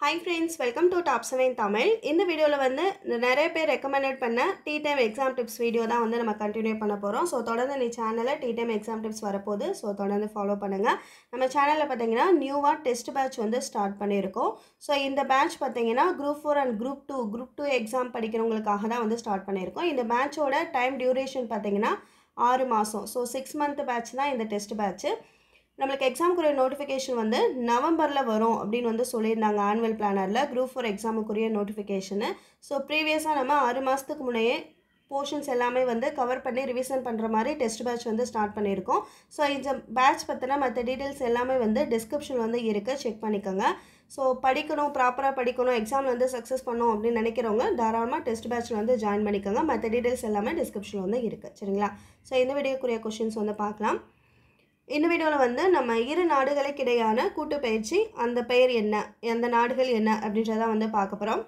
hi friends welcome to top seven Tamil இந்த வீடியோவில் வந்து நிறைய பேர் ரெக்கமெண்டட் பண்ண tea time exam tips video தான் வந்து நம்ம கண்டினியூ பண்ண போகிறோம் ஸோ தொடர்ந்து நீ சேனலில் டீ டைம் எக்ஸாம் டிப்ஸ் வரப்போகுது ஸோ தொடர்ந்து ஃபாலோ பண்ணுங்கள் நம்ம சேனலில் பார்த்தீங்கன்னா நியூவாக டெஸ்ட் பேட்ச் வந்து ஸ்டார்ட் பண்ணியிருக்கோம் ஸோ இந்த பேட்ச் பார்த்தீங்கன்னா group four and group two group two exam படிக்கிறவங்களுக்காக தான் வந்து ஸ்டார்ட் பண்ணியிருக்கோம் இந்த பேட்சோட டைம் டியூரேஷன் பார்த்தீங்கன்னா ஆறு மாதம் ஸோ சிக்ஸ் மந்த் பேட்ச் தான் இந்த டெஸ்ட் பேட்ச்சு நம்மளுக்கு எக்ஸாமுக்குரிய நோட்டிஃபிகேஷன் வந்து நவம்பரில் வரும் அப்படின்னு வந்து சொல்லியிருந்தாங்க ஆனுவல் பிளானரில் குரூப் ஃபோர் எக்ஸாமுக்குரிய நோட்டிஃபிகேஷனு ஸோ ப்ரீவியஸாக நம்ம ஆறு மாதத்துக்கு முன்னையே போர்ஷன்ஸ் எல்லாமே வந்து கவர் பண்ணி ரிவிஷன் பண்ணுற மாதிரி டெஸ்ட் பேட்ச் வந்து ஸ்டார்ட் பண்ணியிருக்கோம் ஸோ இந்த பேட்ச் பற்றின மற்ற டீட்டெயில்ஸ் எல்லாமே வந்து டிஸ்கிரிப்ஷன் வந்து இருக்குது செக் பண்ணிக்கோங்க ஸோ படிக்கணும் ப்ராப்பராக படிக்கணும் எக்ஸாமில் வந்து சக்ஸஸ் பண்ணணும் அப்படின்னு நினைக்கிறவங்க தாராளமாக டெஸ்ட் பேட்ச்சில் வந்து ஜாயின் பண்ணிக்கோங்க மற்ற டீட்டெயில்ஸ் எல்லாமே டிஸ்கிரிப்ஷனில் வந்து இருக்குது சரிங்களா ஸோ இந்த வீடியோக்குரிய கொஷின்ஸ் வந்து பார்க்கலாம் இந்த வீடியோவில் வந்து நம்ம இரு நாடுகளுக்கு இடையான கூட்டு பயிற்சி அந்த பெயர் என்ன அந்த நாடுகள் என்ன அப்படின்றத வந்து பார்க்க போகிறோம்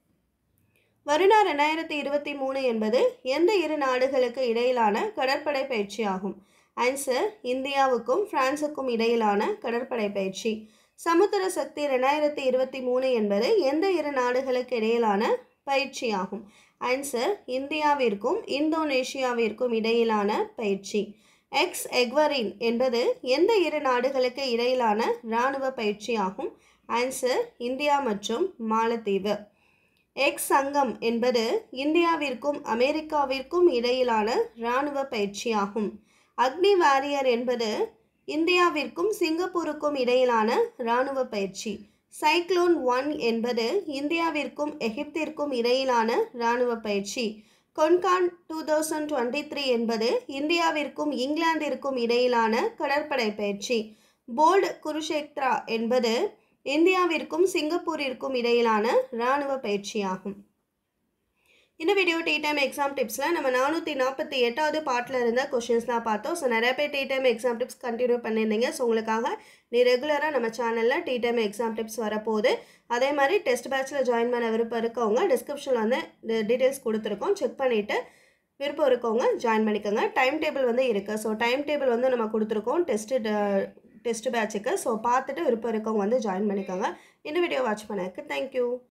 வருணா ரெண்டாயிரத்தி இருபத்தி மூணு என்பது எந்த இரு நாடுகளுக்கு இடையிலான கடற்படை பயிற்சி ஆகும் ஆன்சர் இந்தியாவுக்கும் பிரான்சுக்கும் இடையிலான கடற்படை பயிற்சி சமுத்திர சக்தி ரெண்டாயிரத்தி இருபத்தி மூணு என்பது எந்த இரு நாடுகளுக்கு இடையிலான பயிற்சி ஆகும் ஆன்சர் இந்தியாவிற்கும் இந்தோனேஷியாவிற்கும் இடையிலான பயிற்சி எக்ஸ் எக்வரின் என்பது எந்த இரு நாடுகளுக்கு இடையிலான இராணுவ பயிற்சி ஆகும் ஆன்சர் இந்தியா மற்றும் மாலத்தீவு எக்ஸ் சங்கம் என்பது இந்தியாவிற்கும் அமெரிக்காவிற்கும் இடையிலான இராணுவ பயிற்சி ஆகும் அக்னி வாரியர் என்பது இந்தியாவிற்கும் சிங்கப்பூருக்கும் இடையிலான இராணுவ பயிற்சி சைக்ளோன் ஒன் என்பது இந்தியாவிற்கும் எகிப்திற்கும் இடையிலான இராணுவ பயிற்சி Konkan two thousand twenty three என்பது இந்தியாவிற்கும் இங்கிலாந்திற்கும் இடையிலான கடற்படை பயிற்சி போல்டு குருஷேத்ரா என்பது இந்தியாவிற்கும் சிங்கப்பூரிற்கும் இடையிலான இராணுவ பயிற்சியாகும் இந்த வீடியோ டீ டைம் எக்ஸாம் டிப்ஸில் நம்ம நானூற்றி நாற்பத்தி எட்டாவது பாட்டில் இருந்த கொஷின்ஸ் தான் பார்த்தோம் ஸோ நிறைய பேர் tea time exam tips continue பண்ணியிருந்தீங்க ஸோ உங்களுக்காக நீ ரெகுலராக நம்ம சேனலில் டீ டைம் எக்ஸாம் டிப்ஸ் வரப்போகுது அதே மாதிரி டெஸ்ட் பேட்சில் ஜாயின் பண்ண விருப்பம் இருக்கவங்க டிஸ்கிரிப்ஷனில் வந்து டீட்டெயில்ஸ் கொடுத்துருக்கோம் செக் பண்ணிவிட்டு விருப்பம் இருக்கவங்க ஜாயின் பண்ணிக்கோங்க டைம் டேபிள் வந்து இருக்குது ஸோ டைம் டேபிள் வந்து நம்ம கொடுத்துருக்கோம் டெஸ்ட்டு டெஸ்ட் பேட்சுக்கு ஸோ பார்த்துட்டு விருப்பம் இருக்கவங்க வந்து ஜாயின் பண்ணிக்கோங்க இந்த வீடியோ வாட்ச் பண்ணதுக்கு தேங்க்யூ